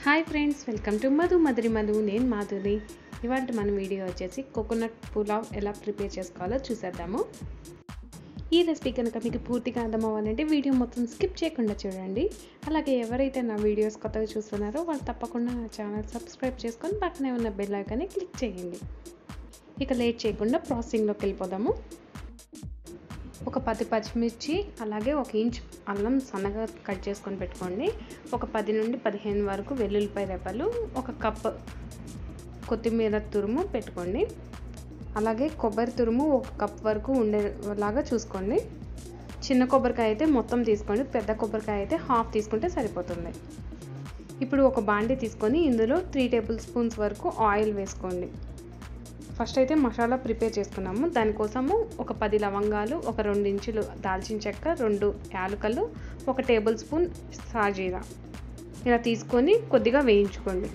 hi friends welcome to Madhu Madhuri Madhu నేను మాధురి ఇవాళ మన వీడియో వచ్చేసి కోకోనట్ పులావ్ ఎలా ప్రిపేర్ చేసుకోవాలో చూసేద్దాము ఈ రెసిపీ కనుక మీకు పూర్తిగా అర్థం అవ్వాలంటే వీడియో మొత్తం స్కిప్ చేయకుండా చూడండి అలాగే ఎవరైతే నా వీడియోస్ కొత్తగా చూస్తున్నారో వాళ్ళు తప్పకుండా నా ఛానల్ సబ్స్క్రైబ్ చేసుకొని పక్కనే ఉన్న బెల్ ఐకాన్ని క్లిక్ చేయండి ఇక లేట్ చేయకుండా ప్రాసెసింగ్లోకి వెళ్ళిపోదాము ఒక పది పచ్చిమిర్చి అలాగే ఒక ఇంచ్ అల్లం సన్నగా కట్ చేసుకొని పెట్టుకోండి ఒక పది నుండి పదిహేను వరకు వెల్లుల్లిపాయ రెప్పలు ఒక కప్ కొత్తిమీర తురుము పెట్టుకోండి అలాగే కొబ్బరి తురుము ఒక కప్ వరకు ఉండేలాగా చూసుకోండి చిన్న కొబ్బరికాయ అయితే మొత్తం తీసుకోండి పెద్ద కొబ్బరికాయ అయితే హాఫ్ తీసుకుంటే సరిపోతుంది ఇప్పుడు ఒక బాండి తీసుకొని ఇందులో త్రీ టేబుల్ స్పూన్స్ వరకు ఆయిల్ వేసుకోండి ఫస్ట్ అయితే మసాలా ప్రిపేర్ చేసుకున్నాము దానికోసము ఒక పది లవంగాలు ఒక రెండు ఇంచులు దాల్చిన చెక్క రెండు యాలకలు ఒక టేబుల్ స్పూన్ సాజీరా ఇలా తీసుకొని కొద్దిగా వేయించుకోండి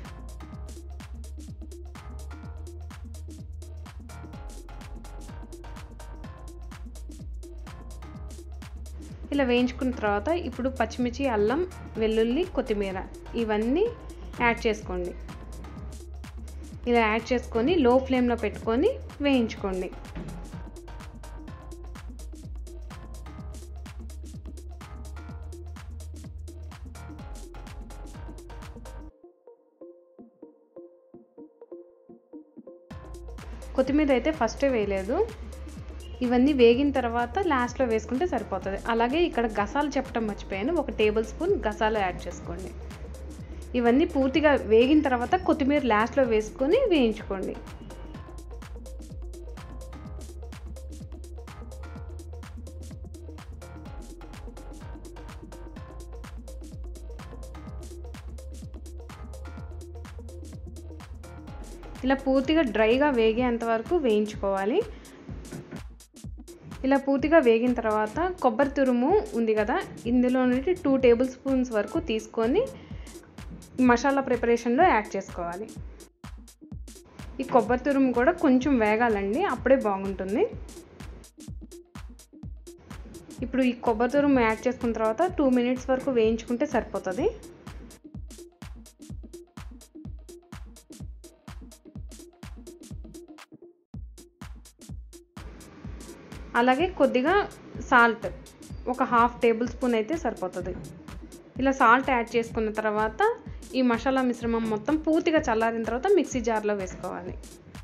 ఇలా వేయించుకున్న తర్వాత ఇప్పుడు పచ్చిమిర్చి అల్లం వెల్లుల్లి కొత్తిమీర ఇవన్నీ యాడ్ చేసుకోండి ఇలా యాడ్ చేసుకొని లో ఫ్లేమ్లో పెట్టుకొని వేయించుకోండి కొత్తిమీర అయితే ఫస్టే వేయలేదు ఇవన్నీ వేగిన తర్వాత లాస్ట్లో వేసుకుంటే సరిపోతుంది అలాగే ఇక్కడ గసాలు చెప్పడం మర్చిపోయాను ఒక టేబుల్ స్పూన్ గసాలు యాడ్ చేసుకోండి ఇవన్నీ పూర్తిగా వేగిన తర్వాత కొత్తిమీర లాస్ట్లో వేసుకొని వేయించుకోండి ఇలా పూర్తిగా డ్రైగా వేగేంత వరకు వేయించుకోవాలి ఇలా పూర్తిగా వేగిన తర్వాత కొబ్బరి తురుము ఉంది కదా ఇందులో నుండి టూ టేబుల్ స్పూన్స్ వరకు తీసుకొని మసాలా ప్రిపరేషన్లో యాడ్ చేసుకోవాలి ఈ కొబ్బరి తురుము కూడా కొంచెం వేగాలండి అప్పుడే బాగుంటుంది ఇప్పుడు ఈ కొబ్బరి తురుము యాడ్ చేసుకున్న తర్వాత టూ మినిట్స్ వరకు వేయించుకుంటే సరిపోతుంది అలాగే కొద్దిగా సాల్ట్ ఒక హాఫ్ టేబుల్ స్పూన్ అయితే సరిపోతుంది ఇలా సాల్ట్ యాడ్ చేసుకున్న తర్వాత ఈ మసాలా మిశ్రమం మొత్తం పూర్తిగా చల్లారిన తర్వాత మిక్సీ జార్లో వేసుకోవాలి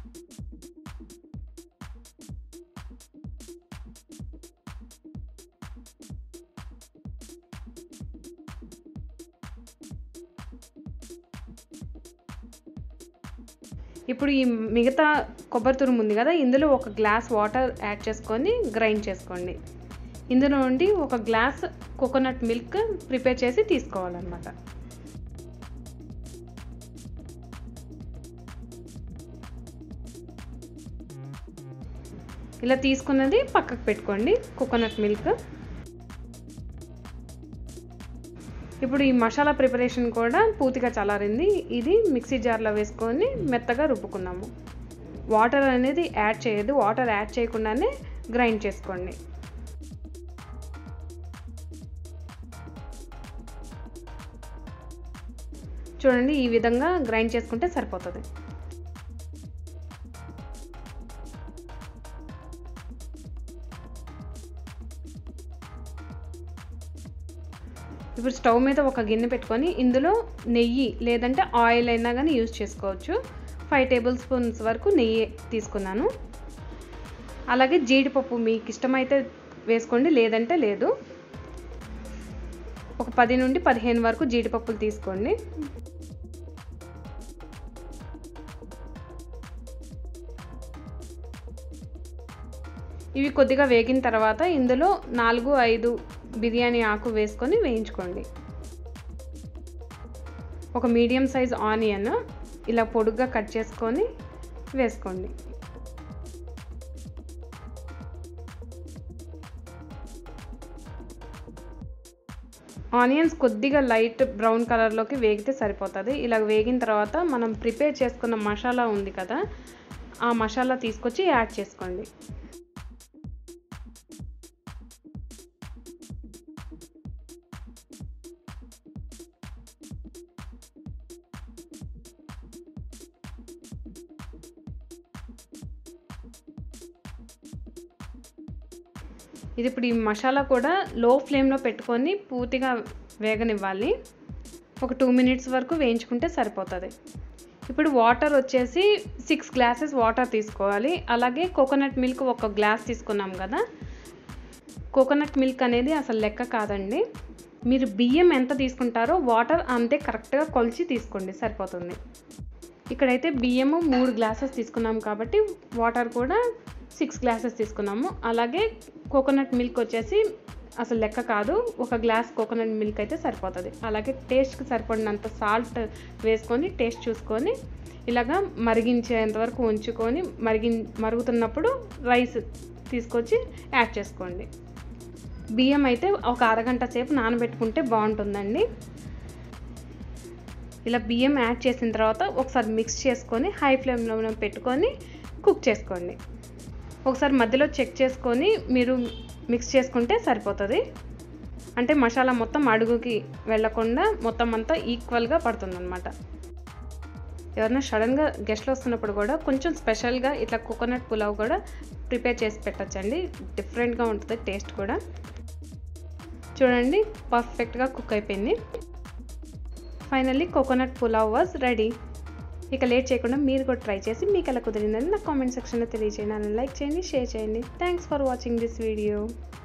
ఇప్పుడు ఈ మిగతా కొబ్బరి తురుము ఉంది కదా ఇందులో ఒక గ్లాస్ వాటర్ యాడ్ చేసుకొని గ్రైండ్ చేసుకోండి ఇందులో నుండి ఒక గ్లాస్ కోకోనట్ మిల్క్ ప్రిపేర్ చేసి తీసుకోవాలన్నమాట ఇలా తీసుకున్నది పక్కకు పెట్టుకోండి కోకోనట్ మిల్క్ ఇప్పుడు ఈ మసాలా ప్రిపరేషన్ కూడా పూర్తిగా చల్లారింది ఇది మిక్సీ జార్లో వేసుకొని మెత్తగా రుబ్బుకున్నాము వాటర్ అనేది యాడ్ చేయదు వాటర్ యాడ్ చేయకుండానే గ్రైండ్ చేసుకోండి చూడండి ఈ విధంగా గ్రైండ్ చేసుకుంటే సరిపోతుంది ఇప్పుడు స్టవ్ మీద ఒక గిన్నె పెట్టుకొని ఇందులో నెయ్యి లేదంటే ఆయిల్ అయినా కానీ యూజ్ చేసుకోవచ్చు ఫైవ్ టేబుల్ స్పూన్స్ వరకు నెయ్యి తీసుకున్నాను అలాగే జీడిపప్పు మీకు ఇష్టమైతే వేసుకోండి లేదంటే లేదు ఒక పది నుండి పదిహేను వరకు జీడిపప్పులు తీసుకోండి ఇవి కొద్దిగా వేగిన తర్వాత ఇందులో నాలుగు ఐదు బిర్యానీ ఆకు వేసుకొని వేయించుకోండి ఒక మీడియం సైజ్ ఆనియన్ ఇలా పొడుగ్గా కట్ చేసుకొని వేసుకోండి ఆనియన్స్ కొద్దిగా లైట్ బ్రౌన్ కలర్లోకి వేగితే సరిపోతుంది ఇలా వేగిన తర్వాత మనం ప్రిపేర్ చేసుకున్న మసాలా ఉంది కదా ఆ మసాలా తీసుకొచ్చి యాడ్ చేసుకోండి ఇది ఇప్పుడు ఈ మసాలా కూడా లో ఫ్లేమ్లో పెట్టుకొని పూర్తిగా వేగనివ్వాలి ఒక టూ మినిట్స్ వరకు వేయించుకుంటే సరిపోతుంది ఇప్పుడు వాటర్ వచ్చేసి సిక్స్ గ్లాసెస్ వాటర్ తీసుకోవాలి అలాగే కోకోనట్ మిల్క్ ఒక గ్లాస్ తీసుకున్నాం కదా కోకోనట్ మిల్క్ అనేది అసలు లెక్క కాదండి మీరు బియ్యం ఎంత తీసుకుంటారో వాటర్ అంతే కరెక్ట్గా కొలిచి తీసుకోండి సరిపోతుంది ఇక్కడైతే బియ్యము మూడు గ్లాసెస్ తీసుకున్నాము కాబట్టి వాటర్ కూడా సిక్స్ గ్లాసెస్ తీసుకున్నాము అలాగే కోకోనట్ మిల్క్ వచ్చేసి అసలు లెక్క కాదు ఒక గ్లాస్ కోకోనట్ మిల్క్ అయితే సరిపోతుంది అలాగే టేస్ట్కి సరిపడినంత సాల్ట్ వేసుకొని టేస్ట్ చూసుకొని ఇలాగా మరిగించేంత వరకు ఉంచుకొని మరిగి మరుగుతున్నప్పుడు రైస్ తీసుకొచ్చి యాడ్ చేసుకోండి బియ్యం అయితే ఒక అరగంట సేపు నానబెట్టుకుంటే బాగుంటుందండి ఇలా బియ్యం యాడ్ చేసిన తర్వాత ఒకసారి మిక్స్ చేసుకొని హై ఫ్లేమ్లో పెట్టుకొని కుక్ చేసుకోండి ఒకసారి మధ్యలో చెక్ చేసుకొని మీరు మిక్స్ చేసుకుంటే సరిపోతుంది అంటే మసాలా మొత్తం అడుగుకి వెళ్ళకుండా మొత్తం అంతా ఈక్వల్గా పడుతుందన్నమాట ఎవరైనా సడన్గా గెస్ట్లు వస్తున్నప్పుడు కూడా కొంచెం స్పెషల్గా ఇట్లా కోకోనట్ పులావ్ కూడా ప్రిపేర్ చేసి పెట్టచ్చండి డిఫరెంట్గా ఉంటుంది టేస్ట్ కూడా చూడండి పర్ఫెక్ట్గా కుక్ అయిపోయింది finally coconut pulao was ready ఇక లేట్ చేయకుండా మీరు కూడా ట్రై చేసి మీకు ఎలా కుదిరిందని నా కామెంట్ సెక్షన్లో తెలియజేయండి లైక్ చేయండి షేర్ చేయండి thanks for watching this video